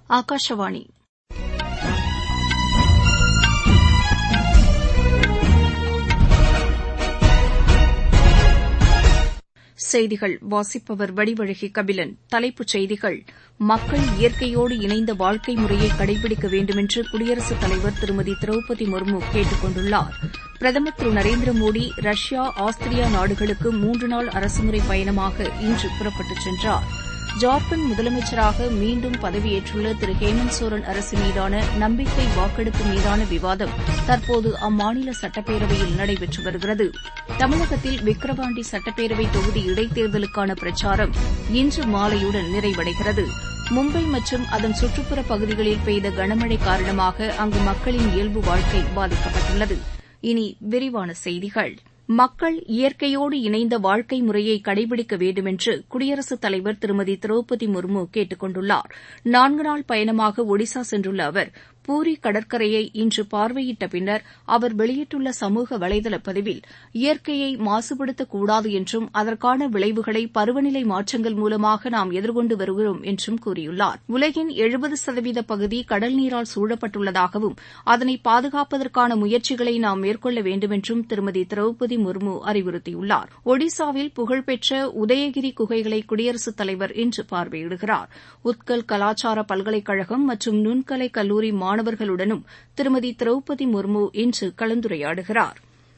ஆகாஷவாணி செய்திகள் வாசிப்பவர் வடிவழகி கபிலன் தலைப்புச் செய்திகள் மக்கள் இயற்கையோடு இணைந்த வாழ்க்கை முறையை கடைபிடிக்க வேண்டுமென்று குடியரசுத் தலைவர் திருமதி திரௌபதி முர்மு கேட்டுக் கொண்டுள்ளார் பிரதமர் திரு நரேந்திர மோடி ரஷ்யா ஆஸ்திரியா நாடுகளுக்கு மூன்று நாள் அரசுமுறை பயணமாக இன்று புறப்பட்டுச் சென்றார் ஜார்க்கண்ட் முதலமைச்சராக மீண்டும் பதவியேற்றுள்ள திரு ஹேமந்த் சோரன் அரசு மீதான நம்பிக்கை வாக்கெடுப்பு மீதான விவாதம் தற்போது அம்மாநில சட்டப்பேரவையில் நடைபெற்று வருகிறது தமிழகத்தில் விக்கிரவாண்டி சட்டப்பேரவை தொகுதி இடைத்தேர்தலுக்கான பிரச்சாரம் இன்று மாலையுடன் நிறைவடைகிறது மும்பை மற்றும் அதன் சுற்றுப்புற பகுதிகளில் பெய்த கனமழை காரணமாக அங்கு மக்களின் இயல்பு வாழ்க்கை பாதிக்கப்பட்டுள்ளது இனி விரிவான செய்திகள் மக்கள் இயற்கையோடு இணைந்த வாழ்க்கை முறையை கடைபிடிக்க வேண்டுமென்று குடியரசுத் தலைவர் திருமதி திரௌபதி முர்மு கேட்டுக் கொண்டுள்ளார் நான்கு நாள் பயணமாக ஒடிசா சென்றுள்ள அவர் பூரி கடற்கரையை இன்று பார்வையிட்ட பின்னர் அவர் வெளியிட்டுள்ள சமூக வலைதள பதிவில் இயற்கையை மாசுபடுத்தக்கூடாது என்றும் அதற்கான விளைவுகளை பருவநிலை மாற்றங்கள் மூலமாக நாம் எதிர்கொண்டு வருகிறோம் என்றும் கூறியுள்ளார் உலகின் எழுபது சதவீத பகுதி கடல் நீரால் சூழப்பட்டுள்ளதாகவும் அதனை பாதுகாப்பதற்கான முயற்சிகளை நாம் மேற்கொள்ள வேண்டுமென்றும் திருமதி திரௌபதி முர்மு அறிவுறுத்தியுள்ளார் ஒடிசாவில் புகழ்பெற்ற உதயகிரி குகைகளை குடியரசுத் தலைவர் இன்று பார்வையிடுகிறார் உத்கல் கலாச்சார பல்கலைக்கழகம் மற்றும் நுண்கலை கல்லூரி மாணவர்களுடனும் திருமதி திரௌபதி முர்மு இன்று கலந்துரையாடுகிறார்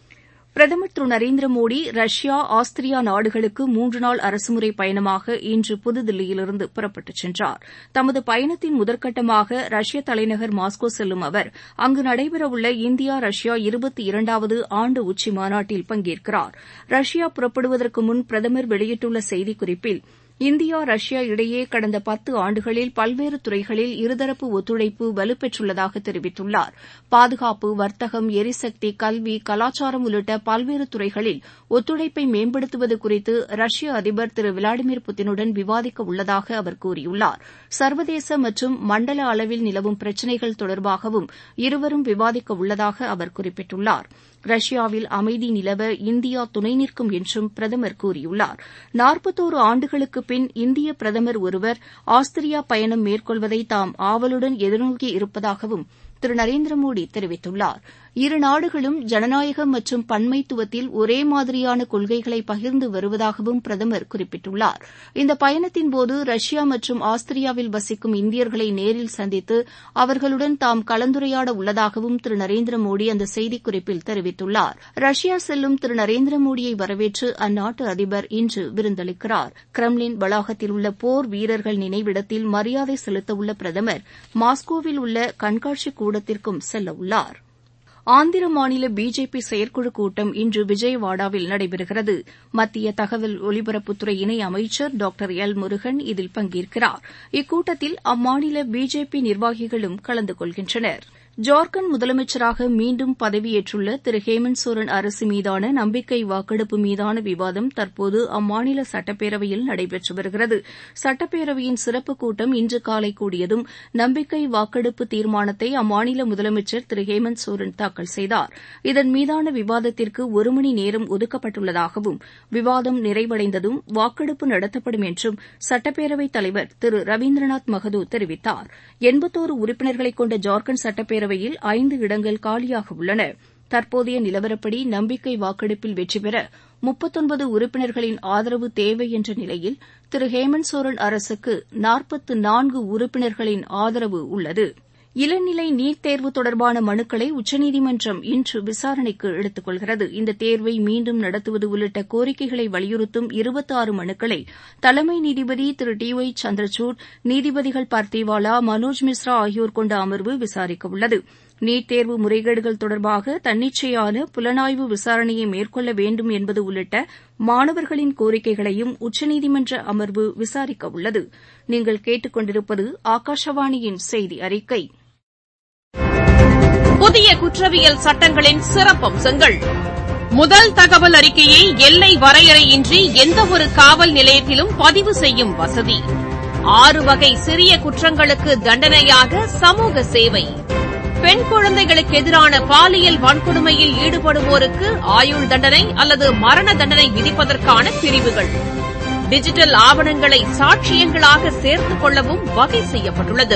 பிரதமர் திரு நரேந்திர மோடி ரஷ்யா ஆஸ்திரியா நாடுகளுக்கு மூன்று நாள் அரசுமுறை பயணமாக இன்று புதுதில்லியிலிருந்து புறப்பட்டுச் சென்றார் தமது பயணத்தின் முதற்கட்டமாக ரஷ்ய தலைநகர் மாஸ்கோ செல்லும் அவர் அங்கு நடைபெறவுள்ள இந்தியா ரஷ்யா இருபத்தி இரண்டாவது ஆண்டு உச்சி மாநாட்டில் பங்கேற்கிறார் ரஷ்யா புறப்படுவதற்கு முன் பிரதமர் வெளியிட்டுள்ள செய்திக்குறிப்பில் இந்தியா ரஷ்யா இடையே கடந்த பத்து ஆண்டுகளில் பல்வேறு துறைகளில் இருதரப்பு ஒத்துழைப்பு வலுப்பெற்றுள்ளதாக தெரிவித்துள்ளார் பாதுகாப்பு வர்த்தகம் எரிசக்தி கல்வி கலாச்சாரம் உள்ளிட்ட பல்வேறு துறைகளில் ஒத்துழைப்பை மேம்படுத்துவது குறித்து ரஷ்ய அதிபர் திரு விளாடிமிர் புட்டினுடன் விவாதிக்க உள்ளதாக அவர் கூறியுள்ளார் சர்வதேச மற்றும் மண்டல அளவில் நிலவும் பிரச்சினைகள் தொடர்பாகவும் இருவரும் விவாதிக்க உள்ளதாக அவர் குறிப்பிட்டுள்ளார் ரஷ்யாவில் அமைதி நிலவ இந்தியா துணை நிற்கும் என்றும் பிரதமர் கூறியுள்ளார் நாற்பத்தோரு ஆண்டுகளுக்கு பின் இந்திய பிரதமர் ஒருவர் ஆஸ்திரியா பயணம் மேற்கொள்வதை தாம் ஆவலுடன் எதிர்நோக்கி இருப்பதாகவும் திரு நரேந்திர மோடி தெரிவித்துள்ளார் இரு நாடுகளும் ஜனநாயகம் மற்றும் பன்மைத்துவத்தில் ஒரே மாதிரியான கொள்கைகளை பகிர்ந்து வருவதாகவும் பிரதமர் குறிப்பிட்டுள்ளார் இந்த பயணத்தின்போது ரஷ்யா மற்றும் ஆஸ்திரியாவில் வசிக்கும் இந்தியர்களை நேரில் சந்தித்து அவர்களுடன் தாம் கலந்துரையாட உள்ளதாகவும் திரு நரேந்திர மோடி அந்த செய்திக்குறிப்பில் தெரிவித்துள்ளார் ரஷ்யா செல்லும் திரு நரேந்திர மோடியை வரவேற்று அந்நாட்டு அதிபர் இன்று விருந்தளிக்கிறார் கிரெம்லின் வளாகத்தில் உள்ள போர் வீரர்கள் நினைவிடத்தில் மரியாதை செலுத்தவுள்ள பிரதமர் மாஸ்கோவில் உள்ள கண்காட்சி கூடத்திற்கும் செல்லவுள்ளார் ஆந்திர மாநில பிஜேபி செயற்குழு கூட்டம் இன்று விஜயவாடாவில் நடைபெறுகிறது மத்திய தகவல் ஒலிபரப்புத்துறை இணை அமைச்சர் டாக்டர் எல் முருகன் இதில் பங்கேற்கிறார் இக்கூட்டத்தில் அம்மாநில பிஜேபி நிர்வாகிகளும் கலந்து கொள்கின்றனர் ஜார்க்கண்ட் முதலமைச்சராக மீண்டும் பதவியேற்றுள்ள திரு ஹேமந்த் சோரன் அரசு மீதான நம்பிக்கை வாக்கெடுப்பு மீதான விவாதம் தற்போது அம்மாநில சட்டப்பேரவையில் நடைபெற்று வருகிறது சட்டப்பேரவையின் சிறப்பு கூட்டம் இன்று காலை கூடியதும் நம்பிக்கை வாக்கெடுப்பு தீர்மானத்தை அம்மாநில முதலமைச்சர் திரு ஹேமந்த் சோரன் தாக்கல் செய்தார் இதன் மீதான விவாதத்திற்கு ஒரு மணி நேரம் ஒதுக்கப்பட்டுள்ளதாகவும் விவாதம் நிறைவடைந்ததும் வாக்கெடுப்பு நடத்தப்படும் என்றும் சட்டப்பேரவைத் தலைவர் திரு ரவீந்திரநாத் மகதோ தெரிவித்தார் எண்பத்தோரு உறுப்பினர்களைக் கொண்ட ஜார்க்கண்ட் சட்டப்பேரவையில் ஐந்து இடங்கள் காலியாக உள்ளன தற்போதைய நிலவரப்படி நம்பிக்கை வாக்கெடுப்பில் வெற்றி பெற முப்பத்தொன்பது உறுப்பினர்களின் ஆதரவு தேவை என்ற நிலையில் திரு ஹேமந்த் சோரன் அரசுக்கு நாற்பத்து நான்கு உறுப்பினர்களின் ஆதரவு உள்ளது இளநிலை நீட் தேர்வு தொடர்பான மனுக்களை உச்சநீதிமன்றம் இன்று விசாரணைக்கு எடுத்துக் கொள்கிறது இந்த தேர்வை மீண்டும் நடத்துவது உள்ளிட்ட கோரிக்கைகளை வலியுறுத்தும் இருபத்தாறு மனுக்களை தலைமை நீதிபதி திரு டி ஒய் சந்திரசூட் நீதிபதிகள் பார்த்திவாலா மனோஜ் மிஸ்ரா ஆகியோர் கொண்ட அமர்வு விசாரிக்க உள்ளது நீட் தேர்வு முறைகேடுகள் தொடர்பாக தன்னிச்சையான புலனாய்வு விசாரணையை மேற்கொள்ள வேண்டும் என்பது உள்ளிட்ட மாணவர்களின் கோரிக்கைகளையும் உச்சநீதிமன்ற அமர்வு விசாரிக்க உள்ளது நீங்கள் கேட்டுக் கொண்டிருப்பது ஆகாஷவாணியின் செய்தி அறிக்கை புதிய குற்றவியல் சட்டங்களின் சிறப்பம்சங்கள் முதல் தகவல் அறிக்கையை எல்லை வரையறையின்றி எந்தவொரு காவல் நிலையத்திலும் பதிவு செய்யும் வசதி ஆறு வகை சிறிய குற்றங்களுக்கு தண்டனையாக சமூக சேவை பெண் குழந்தைகளுக்கு எதிரான பாலியல் வன்கொடுமையில் ஈடுபடுவோருக்கு ஆயுள் தண்டனை அல்லது மரண தண்டனை விதிப்பதற்கான பிரிவுகள் டிஜிட்டல் ஆவணங்களை சாட்சியங்களாக சேர்த்துக் கொள்ளவும் வகை செய்யப்பட்டுள்ளது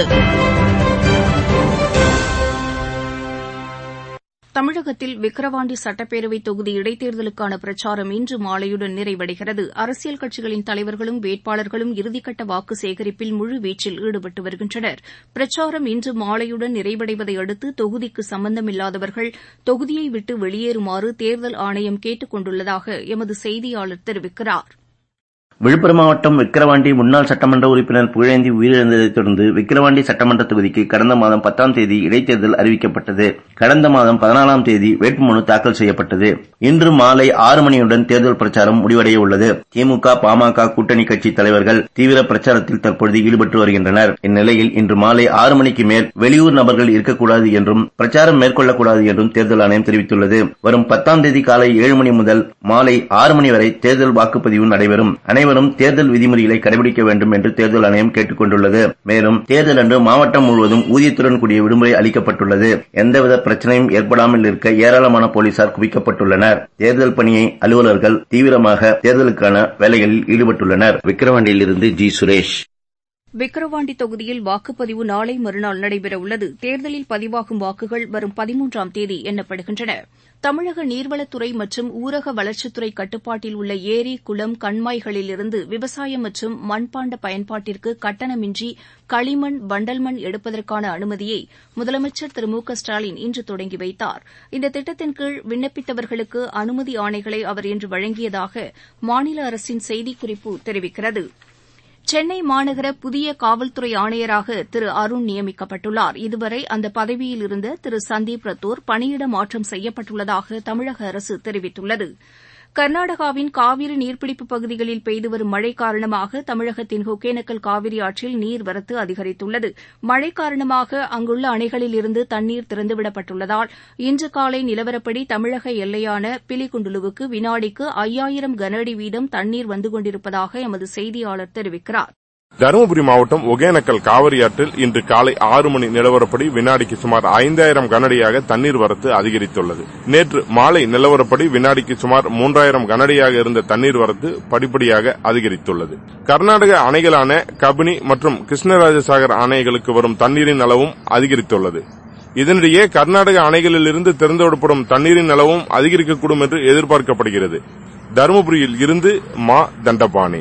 தமிழகத்தில் விக்கிரவாண்டி சட்டப்பேரவை தொகுதி இடைத்தேர்தலுக்கான பிரச்சாரம் இன்று மாலையுடன் நிறைவடைகிறது அரசியல் கட்சிகளின் தலைவர்களும் வேட்பாளர்களும் இறுதிக்கட்ட வாக்கு சேகரிப்பில் முழுவீச்சில் ஈடுபட்டு வருகின்றனர் பிரச்சாரம் இன்று மாலையுடன் நிறைவடைவதை அடுத்து தொகுதிக்கு சம்பந்தமில்லாதவர்கள் தொகுதியை விட்டு வெளியேறுமாறு தேர்தல் ஆணையம் கேட்டுக் கொண்டுள்ளதாக எமது செய்தியாளர் தெரிவிக்கிறார் விழுப்புரம் மாவட்டம் விக்கிரவாண்டி முன்னாள் சட்டமன்ற உறுப்பினர் புகழேந்தி உயிரிழந்ததைத் தொடர்ந்து விக்கிரவாண்டி சட்டமன்ற தொகுதிக்கு கடந்த மாதம் பத்தாம் தேதி இடைத்தேர்தல் அறிவிக்கப்பட்டது கடந்த மாதம் பதினாலாம் தேதி வேட்புமனு தாக்கல் செய்யப்பட்டது இன்று மாலை ஆறு மணியுடன் தேர்தல் பிரச்சாரம் முடிவடைய உள்ளது திமுக பாமக கூட்டணி கட்சி தலைவர்கள் தீவிர பிரச்சாரத்தில் தற்பொழுது ஈடுபட்டு வருகின்றனர் இந்நிலையில் இன்று மாலை ஆறு மணிக்கு மேல் வெளியூர் நபர்கள் இருக்கக்கூடாது என்றும் பிரச்சாரம் மேற்கொள்ளக்கூடாது என்றும் தேர்தல் ஆணையம் தெரிவித்துள்ளது வரும் பத்தாம் தேதி காலை ஏழு மணி முதல் மாலை ஆறு மணி வரை தேர்தல் வாக்குப்பதிவு நடைபெறும் அனைவரும் தேர்தல் விதிமுறைகளை கடைபிடிக்க வேண்டும் என்று தேர்தல் ஆணையம் கேட்டுக் கொண்டுள்ளது மேலும் தேர்தல் அன்று மாவட்டம் முழுவதும் ஊதியத்துடன் கூடிய விடுமுறை அளிக்கப்பட்டுள்ளது எந்தவித பிரச்சனையும் ஏற்படாமல் இருக்க ஏராளமான போலீசார் குவிக்கப்பட்டுள்ளனர் தேர்தல் பணியை அலுவலர்கள் தீவிரமாக தேர்தலுக்கான வேலைகளில் ஈடுபட்டுள்ளனர் விக்கிரவாண்டியிலிருந்து ஜி சுரேஷ் விக்கிரவாண்டி தொகுதியில் வாக்குப்பதிவு நாளை மறுநாள் நடைபெறவுள்ளது தேர்தலில் பதிவாகும் வாக்குகள் வரும் பதிமூன்றாம் தேதி எண்ணப்படுகின்றன தமிழக நீர்வளத்துறை மற்றும் ஊரக வளர்ச்சித்துறை கட்டுப்பாட்டில் உள்ள ஏரி குளம் கண்மாய்களிலிருந்து விவசாயம் மற்றும் மண்பாண்ட பயன்பாட்டிற்கு கட்டணமின்றி களிமண் வண்டல் மண் எடுப்பதற்கான அனுமதியை முதலமைச்சர் திரு மு க ஸ்டாலின் இன்று தொடங்கி வைத்தார் இந்த திட்டத்தின் கீழ் விண்ணப்பித்தவர்களுக்கு அனுமதி ஆணைகளை அவர் இன்று வழங்கியதாக மாநில அரசின் செய்திக்குறிப்பு தெரிவிக்கிறது சென்னை மாநகர புதிய காவல்துறை ஆணையராக திரு அருண் நியமிக்கப்பட்டுள்ளார் இதுவரை அந்த பதவியில் இருந்த திரு சந்தீப் ரத்தோர் பணியிட மாற்றம் செய்யப்பட்டுள்ளதாக தமிழக அரசு தெரிவித்துள்ளது கர்நாடகாவின் காவிரி நீர்பிடிப்பு பகுதிகளில் பெய்து வரும் மழை காரணமாக தமிழகத்தின் ஒகேனக்கல் காவிரி ஆற்றில் நீர்வரத்து அதிகரித்துள்ளது மழை காரணமாக அங்குள்ள அணைகளில் இருந்து தண்ணீர் திறந்துவிடப்பட்டுள்ளதால் இன்று காலை நிலவரப்படி தமிழக எல்லையான பிலிகுண்டுலுவுக்கு வினாடிக்கு ஐயாயிரம் கன அடி வீதம் தண்ணீர் வந்து கொண்டிருப்பதாக எமது செய்தியாளர் தெரிவிக்கிறார் தருமபுரி மாவட்டம் ஒகேனக்கல் காவிரி ஆற்றில் இன்று காலை ஆறு மணி நிலவரப்படி வினாடிக்கு சுமார் ஐந்தாயிரம் கனஅடியாக தண்ணீர் வரத்து அதிகரித்துள்ளது நேற்று மாலை நிலவரப்படி வினாடிக்கு சுமார் மூன்றாயிரம் கனஅடியாக இருந்த தண்ணீர் வரத்து படிப்படியாக அதிகரித்துள்ளது கர்நாடக அணைகளான கபினி மற்றும் கிருஷ்ணராஜசாகர் அணைகளுக்கு வரும் தண்ணீரின் அளவும் அதிகரித்துள்ளது இதனிடையே கர்நாடக அணைகளிலிருந்து திறந்துவிடப்படும் தண்ணீரின் அளவும் அதிகரிக்கக்கூடும் என்று எதிர்பார்க்கப்படுகிறது தருமபுரியில் இருந்து மா தண்டபாணி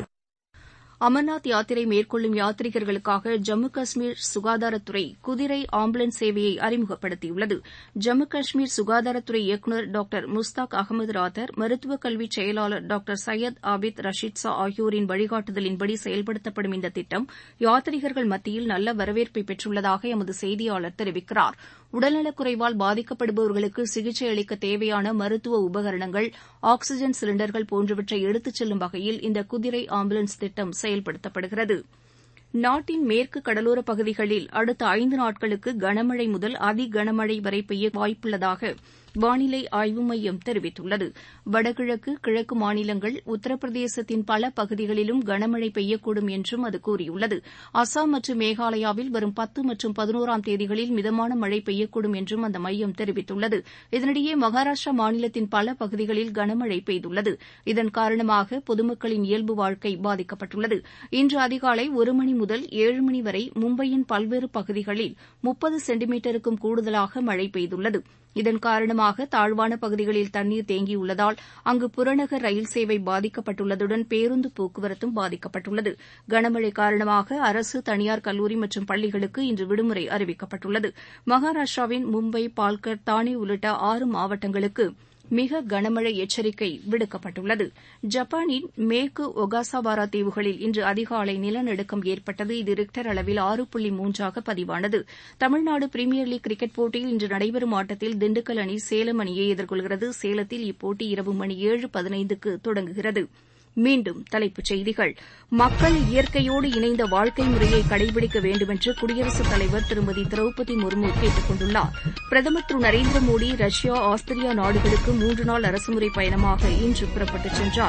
அமர்நாத் யாத்திரை மேற்கொள்ளும் யாத்ரீகர்களுக்காக ஜம்மு காஷ்மீர் சுகாதாரத்துறை குதிரை ஆம்புலன்ஸ் சேவையை அறிமுகப்படுத்தியுள்ளது ஜம்மு காஷ்மீர் சுகாதாரத்துறை இயக்குநர் டாக்டர் முஸ்தாக் அகமது ராத்தர் மருத்துவக் கல்வி செயலாளர் டாக்டர் சையத் ஆபித் ரஷீத் ஷா ஆகியோரின் வழிகாட்டுதலின்படி செயல்படுத்தப்படும் இந்த திட்டம் யாத்ரீகர்கள் மத்தியில் நல்ல வரவேற்பை பெற்றுள்ளதாக எமது செய்தியாளர் தெரிவிக்கிறார் உடல்நலக்குறைவால் பாதிக்கப்படுபவர்களுக்கு சிகிச்சை அளிக்க தேவையான மருத்துவ உபகரணங்கள் ஆக்ஸிஜன் சிலிண்டர்கள் போன்றவற்றை எடுத்துச் செல்லும் வகையில் இந்த குதிரை ஆம்புலன்ஸ் திட்டம் செயல்படுத்தப்படுகிறது நாட்டின் மேற்கு கடலோரப் பகுதிகளில் அடுத்த ஐந்து நாட்களுக்கு கனமழை முதல் அதி கனமழை வரை பெய்ய வாய்ப்புள்ளதாக வானிலை ஆய்வு மையம் தெரிவித்துள்ளது வடகிழக்கு கிழக்கு மாநிலங்கள் உத்தரப்பிரதேசத்தின் பல பகுதிகளிலும் கனமழை பெய்யக்கூடும் என்றும் அது கூறியுள்ளது அசாம் மற்றும் மேகாலயாவில் வரும் பத்து மற்றும் பதினோராம் தேதிகளில் மிதமான மழை பெய்யக்கூடும் என்றும் அந்த மையம் தெரிவித்துள்ளது இதனிடையே மகாராஷ்டிரா மாநிலத்தின் பல பகுதிகளில் கனமழை பெய்துள்ளது இதன் காரணமாக பொதுமக்களின் இயல்பு வாழ்க்கை பாதிக்கப்பட்டுள்ளது இன்று அதிகாலை ஒரு மணி முதல் ஏழு மணி வரை மும்பையின் பல்வேறு பகுதிகளில் முப்பது சென்டிமீட்டருக்கும் கூடுதலாக மழை பெய்துள்ளது இதன் காரணமாக தாழ்வான பகுதிகளில் தண்ணீர் தேங்கியுள்ளதால் அங்கு புறநகர் ரயில் சேவை பாதிக்கப்பட்டுள்ளதுடன் பேருந்து போக்குவரத்தும் பாதிக்கப்பட்டுள்ளது கனமழை காரணமாக அரசு தனியார் கல்லூரி மற்றும் பள்ளிகளுக்கு இன்று விடுமுறை அறிவிக்கப்பட்டுள்ளது மகாராஷ்டிராவின் மும்பை பால்கர் தானே உள்ளிட்ட ஆறு மாவட்டங்களுக்கு மிக கனமழை எச்சரிக்கை விடுக்கப்பட்டுள்ளது ஜப்பானின் மேற்கு ஒகாசாவாரா தீவுகளில் இன்று அதிகாலை நிலநடுக்கம் ஏற்பட்டது இது ரிக்டர் அளவில் ஆறு புள்ளி மூன்றாக பதிவானது தமிழ்நாடு பிரீமியர் லீக் கிரிக்கெட் போட்டியில் இன்று நடைபெறும் ஆட்டத்தில் திண்டுக்கல் அணி சேலம் அணியை எதிர்கொள்கிறது சேலத்தில் இப்போட்டி இரவு மணி ஏழு பதினைந்துக்கு தொடங்குகிறது மீண்டும் தலைப்புச் செய்திகள் மக்கள் இயற்கையோடு இணைந்த வாழ்க்கை முறையை கடைபிடிக்க வேண்டுமென்று குடியரசுத் தலைவர் திருமதி திரௌபதி முர்மு கேட்டுக் கொண்டுள்ளார் பிரதமர் திரு நரேந்திர மோடி ரஷ்யா ஆஸ்திரியா நாடுகளுக்கு மூன்று நாள் அரசுமுறை பயணமாக இன்று புறப்பட்டுச் சென்றார்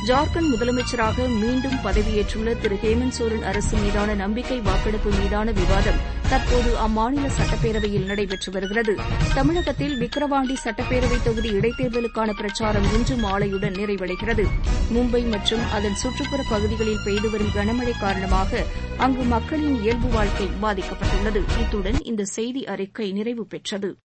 ஜார்க்கண்ட் முதலமைச்சராக மீண்டும் பதவியேற்றுள்ள திரு ஹேமந்த் சோரன் அரசு மீதான நம்பிக்கை வாக்கெடுப்பு மீதான விவாதம் தற்போது அம்மாநில சட்டப்பேரவையில் நடைபெற்று வருகிறது தமிழகத்தில் விக்கிரவாண்டி சட்டப்பேரவை தொகுதி இடைத்தேர்தலுக்கான பிரச்சாரம் இன்று மாலையுடன் நிறைவடைகிறது மும்பை மற்றும் அதன் சுற்றுப்புற பகுதிகளில் பெய்து வரும் கனமழை காரணமாக அங்கு மக்களின் இயல்பு வாழ்க்கை பாதிக்கப்பட்டுள்ளது இத்துடன் இந்த செய்தி அறிக்கை நிறைவு பெற்றது